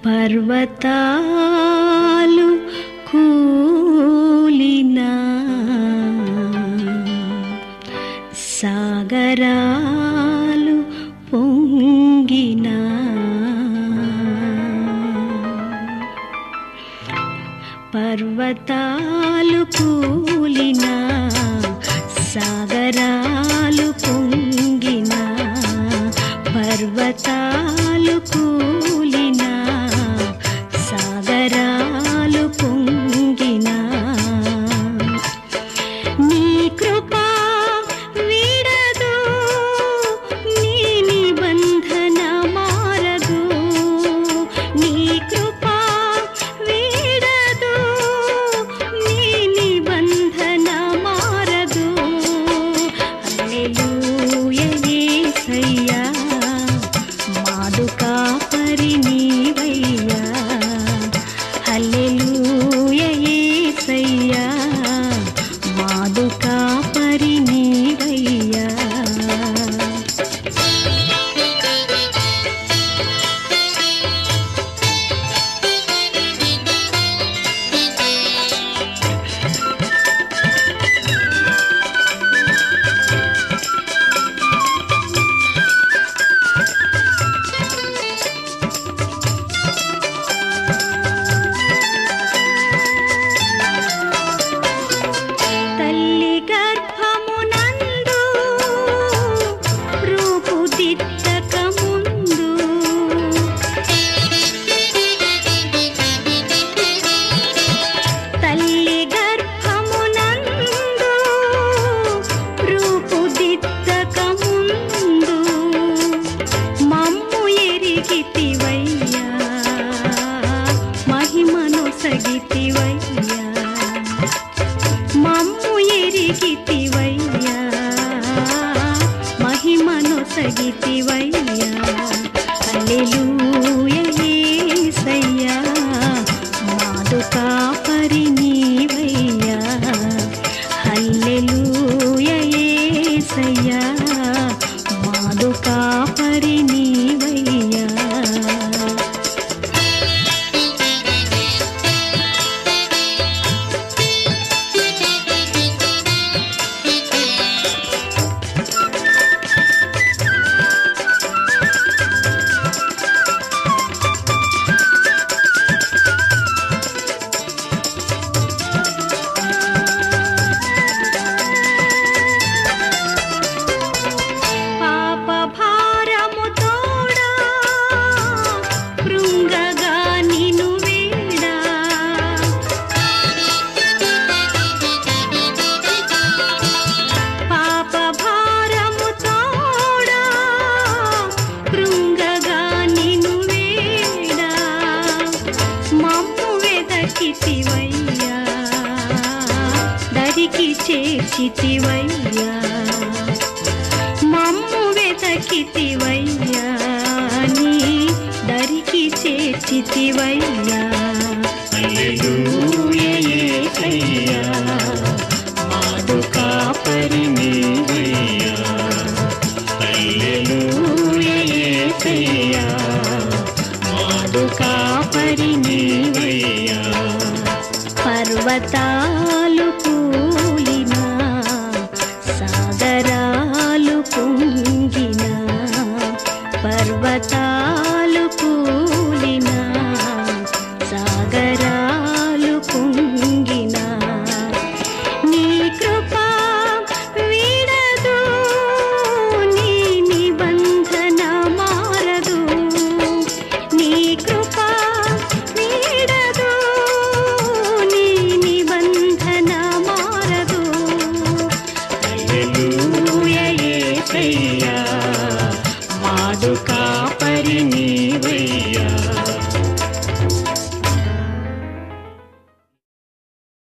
పర్వతాలు కూలినా సాగరాలు పొంగినా పర్వతాలు కూలినా సాగరాలు పొంగినా పర్వతాలు కూలినా సాగరాలు పొంగినా నీ కృపా వీడదు నీ నిబంధన మారదు నీ కృపా వీడదు నీ నిబంధన మారదు హల్లెలూయా యేసయ్యా మాదుకా పరినీవయ్యా హల్లెలూయా యేసయ్యా మాదుకా పరినీవయ్యా తల్లి గర్భమునందు రూపుదిద్దక ముందు తల్లి గర్భమునందు రూపుదిద్దక ముందు మమ్ము ఎరిగితివయ్యా మహిమను సగితివయ్యా మమ్ము ఎరిగితివయ్యా మహిమను సగితివయ్యా హల్లెలూయా యేసయ్యా మాదుకా పరినీవయ్యా హల్లెలూయా యేసయ్యా మాదుకా పరినీవయ్యా పాప భారము తోడా కృంగగా నిను వేడా పాప భారము తోడా కృంగగా నిను వేడా మమ్ము వెదకితివయ్యా దరికి చేర్చితివయ్యా మమ్ము వెతకితివయ్యా నీ దరికి చేర్చితివయ్యా హల్లెలూయా యేసయ్యా మాదుకా పరినీవయ్యా హల్లెలూయా యేసయ్యా మాదుకా పరినీవయ్యా పర్వతాలు కూలినా సాగరాలు పొంగినా పర్వతాలు కూలినా సాగరాలు పొంగినా నీ కృపా వీడదు నీ నిబంధన మారదు నీ కృపా వీడదు నీ నిబంధన మారదు హల్లెలూయా యేసయ్యా మాదుకా